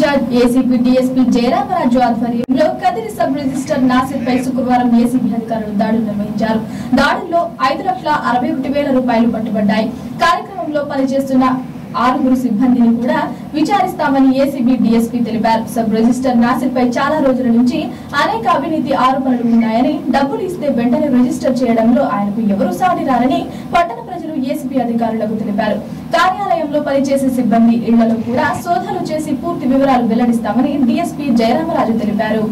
incharge ACP DSP Jayaramaraju ఆధ్వర్యంలో Kadiri sub register Nasir పై శుక్రవారం ఏసీబీ అధికారులు దాడులు నిర్వహించారు దాడుల్లో ఐదు లక్షల అరవై ఒకటి వేల రూపాయలు పట్టుబడ్డాయి కార్యక్రమంలో పనిచేస్తున్న ఆరుగురు సిబ్బందిని కూడా విచారిస్తామని ఏసీబీ డీఎస్పీ తెలిపారు సబ్ రిజిస్టర్ నాసిర్ పై చాలా రోజుల నుంచి అనేక అవినీతి ఆరోపణలు ఉన్నాయని డబ్బులు ఇస్తే వెంటనే రిజిస్టర్ చేయడంలో ఆయనకు ఎవరూ సాటి రారని పట్టణ ప్రజలు ఏసీబీ అధికారులకు తెలిపారు కార్యాలయంలో పనిచేసే సిబ్బంది ఇళ్లలో కూడా శోధనలు చేసి పూర్తి వివరాలు వెల్లడిస్తామని డీఎస్పీ జయరామరాజు తెలిపారు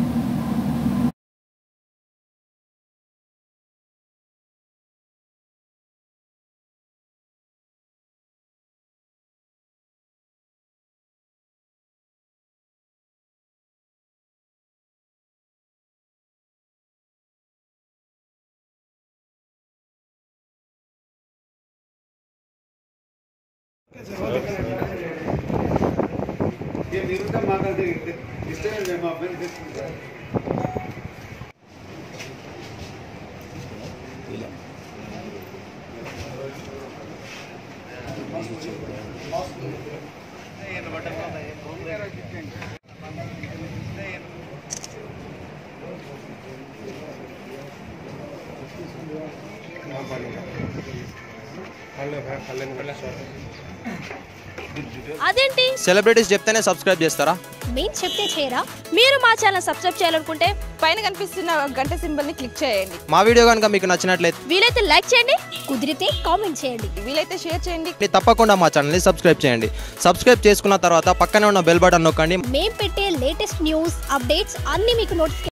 మీరుంటే మాట్లాడితే డిస్టర్బెన్స్ మా పేరు తీసుకుంటారు అదేంటి సెలబ్రిటీస్ చెప్తేనే సబ్స్క్రైబ్ చేస్తారా మేము చెప్తే చేయరా మీరు మా ఛానల్ సబ్స్క్రైబ్ చేయాలనుకుంటే పైన కనిపిస్తున్న గంట సింబల్ ని క్లిక్ చేయండి మా వీడియో కనుక మీకు నచ్చినట్లయితే వీలైతే లైక్ చేయండి కుదిరితే కామెంట్ చేయండి వీలైతే షేర్ చేయండి తప్పకుండా మా ఛానల్ని సబ్స్క్రైబ్ చేయండి సబ్స్క్రైబ్ చేసుకున్న తర్వాత పక్కనే ఉన్న బెల్ బటన్ నొక్కండి మేము పెట్టే లేటెస్ట్ న్యూస్ అప్డేట్స్ అన్ని మీకు నోటిఫికేషన్